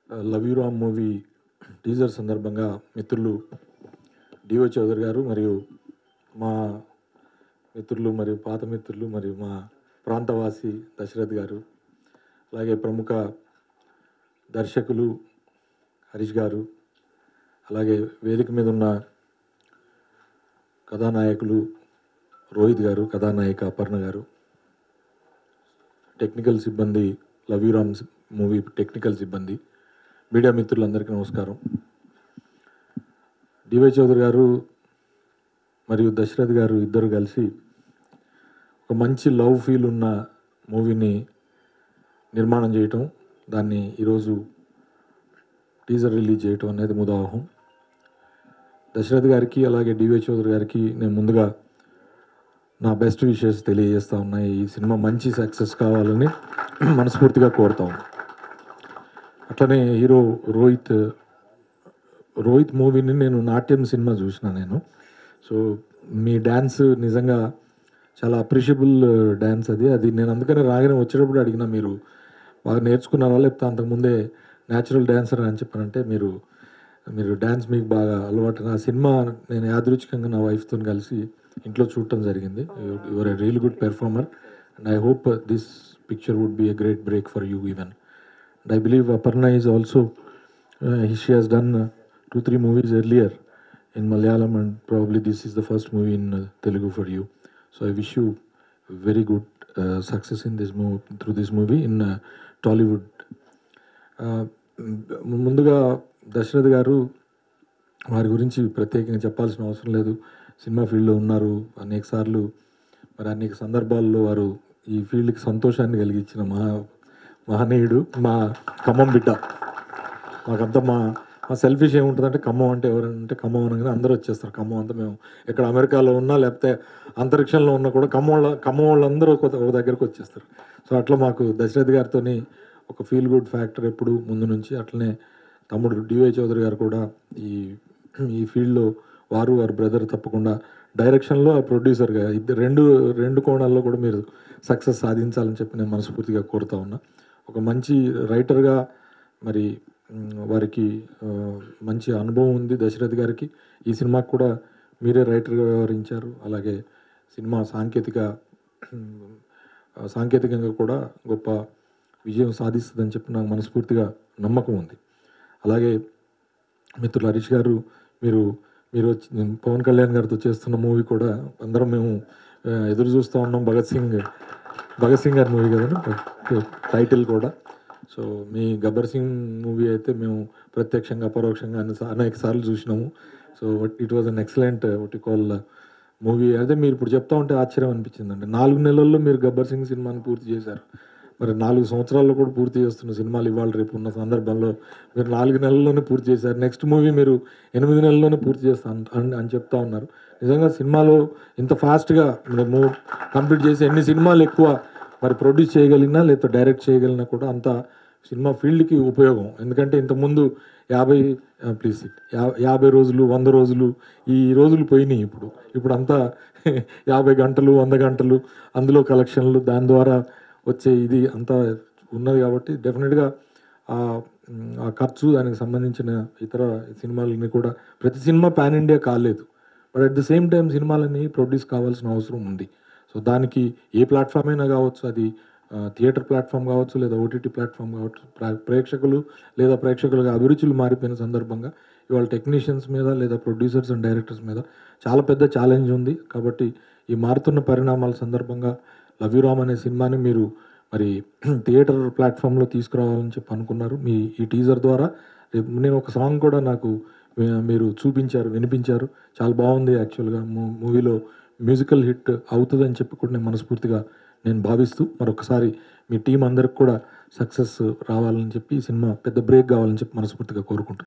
Love you Ram movie teaser సందర్భంగా మిత్రులు DO Chowdary గారు మరియు మా మిత్రులు మరియు పాత మిత్రులు మరియు మా ప్రాంతవాసి దశరథ్ గారు అలాగే ప్రముఖ దర్శకులు హరీష్ గారు అలాగే వేదిక మీద ఉన్న కథానాయకులు రోహిత్ గారు కథానాయిక అపర్ణ గారు టెక్నికల్ సిబ్బంది love you Ram movie technical సిబ్బంది మీడియా మిత్రులందరికీ నమస్కారం డివై చౌదరి గారు మరియు దశరథ్ గారు ఇద్దరు కలిసి ఒక మంచి లవ్ ఫీల్ ఉన్న మూవీని నిర్మాణం చేయటం దాన్ని ఈరోజు టీజర్ రిలీజ్ చేయటం అనేది ముదావహం దశరథ్ గారికి అలాగే డివై చౌదరి గారికి నేను ముందుగా నా బెస్ట్ విషెస్ తెలియజేస్తా ఉన్నాయి ఈ సినిమా మంచి సక్సెస్ కావాలని మనస్ఫూర్తిగా కోరుతా ఉన్నాను అట్లనే హీరో రోహిత్ రోహిత్ మూవీని నేను నాట్యం సినిమా చూసిన నేను సో మీ డ్యాన్స్ నిజంగా చాలా అప్రిషియబుల్ డ్యాన్స్ అది అది నేను అందుకనే రాగానే వచ్చేటప్పుడు అడిగిన మీరు బాగా నేర్చుకున్నారా లేకపోతే అంతకుముందే న్యాచురల్ డ్యాన్సర్ అని చెప్పారంటే మీరు మీరు డ్యాన్స్ మీకు బాగా అలవాటు ఆ సినిమా నేను యాదృచ్ఛికంగా నా వైఫ్తో కలిసి ఇంట్లో చూడటం జరిగింది your a real good performer and I hope this picture would be a great break for you even and I believe Aparna is also she has done two three movies earlier in Malayalam, and probably this is the first movie in uh, Telugu for you. So I wish you very good uh, success in this movie through this movie in uh, Tollywood. Uh, hmm, ముందుగా దశరథ్ గారు వారి గురించి ప్రత్యేకంగా చెప్పాల్సిన అవసరం లేదు cinema ఫీల్డ్లో ఉన్నారు అనేక సార్లు మరి అనేక సందర్భాల్లో వారు ఈ ఫీల్డ్కి సంతోషాన్ని కలిగించిన మహా మహనీయుడు మా ఖమ్మం బిడ్డ మాకంతా మా మా సెల్ఫిష్ ఏముంటుందంటే ఖమ్మం అంటే ఎవరంటే ఖమ్మం అనగానే అందరూ వచ్చేస్తారు ఖమ్మం అంతా మేము ఇక్కడ అమెరికాలో ఉన్నా లేకపోతే అంతరిక్షంలో ఉన్నా కూడా ఖమ్మం వాళ్ళ ఖమ్మం వాళ్ళందరూ ఒక ఒక దగ్గరకు వచ్చేస్తారు సో అట్లా మాకు దశరథ్ గారితో ఒక ఫీల్ గుడ్ ఫ్యాక్టర్ ఎప్పుడు ముందు నుంచి అట్లనే తమ్ముడు డివై చౌదరి గారు కూడా ఈ ఈ ఫీల్డ్లో వారు వారి బ్రదర్ తప్పకుండా డైరెక్షన్లో ఆ ప్రొడ్యూసర్గా ఇద్దరు రెండు రెండు కోణాల్లో కూడా మీరు సక్సెస్ సాధించాలని చెప్పి నేను మనస్ఫూర్తిగా కోరుతా ఉన్నా ఒక మంచి రైటర్గా మరి మ్, వారికి ఆ, మంచి అనుభవం ఉంది దశరథ్ గారికి ఈ సినిమాకు కూడా మీరే రైటర్గా వ్యవహరించారు అలాగే సినిమా సాంకేతిక మ్, ఆ, సాంకేతికంగా కూడా గొప్ప విజయం సాధిస్తుందని చెప్పి నాకు మనస్ఫూర్తిగా నమ్మకం ఉంది అలాగే మిత్రులు హరీష్ గారు మీరు మీరు వచ్చి పవన్ కళ్యాణ్ గారితో చేస్తున్న మూవీ కూడా అందరం మేము ఆ, ఎదురు చూస్తూ ఉన్నాం భగత్ సింగ్ భగత్ సింగ్ గారి మూవీ కదండి టైటిల్ కూడా సో మీ గబ్బర్ సింగ్ మూవీ అయితే మేము ప్రత్యక్షంగా పరోక్షంగా అన్ని సా- అనేక సార్లు చూసినాము so it was an excellent ఒకటి కాల్ మూవీ అదే మీరు ఇప్పుడు చెప్తా ఉంటే ఆశ్చర్యం అనిపించిందండి నాలుగు నెలల్లో మీరు గబ్బర్ సింగ్ సినిమాని పూర్తి చేశారు మరి నాలుగు సంవత్సరాల్లో కూడా పూర్తి చేస్తున్న సినిమాలు ఇవాళ రేపు ఉన్న సందర్భంలో మీరు నాలుగు నెలల్లోనే పూర్తి చేశారు నెక్స్ట్ మూవీ మీరు ఎనిమిది నెలల్లోనే పూర్తి చేస్తా అన్- అని అని చెప్తా ఉన్నారు నిజంగా సినిమాలో ఇంత ఫాస్ట్గా మేము కంప్లీట్ చేసి ఎన్ని సినిమాలు ఎక్కువ మరి ప్రొడ్యూస్ చేయగలిగినా లేదా డైరెక్ట్ చేయగలిగినా కూడా అంత సినిమా ఫీల్డ్కి ఉపయోగం ఎందుకంటే ఇంతకుముందు యాభై ప్లీజ్ యాభై రోజులు వంద రోజులు ఈ రోజులు పోయినాయి ఇప్పుడు ఇప్పుడు అంతా యాభై గంటలు వంద గంటలు అందులో కలెక్షన్లు దాని ద్వారా వచ్చే ఇది అంతా ఉన్నది కాబట్టి డెఫినెట్గా ఆ మ్, ఆ ఖర్చు దానికి సంబంధించిన ఇతర సినిమాలని కూడా ప్రతి సినిమా పాన్ ఇండియా కాలేదు but at the same time సినిమాలని ప్రొడ్యూస్ కావాల్సిన అవసరం ఉంది సో దానికి ఏ ప్లాట్ఫామ్ అయినా కావచ్చు అది థియేటర్ ప్లాట్ఫామ్ కావచ్చు లేదా ఓటీటీ ప్లాట్ఫామ్ కావచ్చు ప్రా- ప్రేక్షకులు లేదా ప్రేక్షకులుగా అభిరుచులు మారిపోయిన సందర్భంగా ఇవాళ టెక్నీషియన్స్ మీద లేదా ప్రొడ్యూసర్స్ అండ్ డైరెక్టర్స్ మీద చాలా పెద్ద ఛాలెంజ్ ఉంది కాబట్టి ఈ మారుతున్న పరిణామాల సందర్భంగా లవ్ యూ రామ్ అనే సినిమాని మీరు మరి థియేటర్ ప్లాట్ఫామ్లో తీసుకురావాలని చెప్పి అనుకున్నారు మీ ఈ టీజర్ ద్వారా రేపు నేను ఒక సాంగ్ కూడా నాకు మీ- మీరు చూపించారు వినిపించారు చాలా బాగుంది యాక్చువల్గా మూ- మూవీలో మ్యూజికల్ హిట్ అవుతుందని చెప్పి కూడా నేను మనస్ఫూర్తిగా నేను భావిస్తూ మరొకసారి మీ టీం అందరికి కూడా సక్సెస్ రావాలని చెప్పి ఈ సినిమా పెద్ద బ్రేక్ కావాలని చెప్పి మనస్ఫూర్తిగా కోరుకుంటున్నాను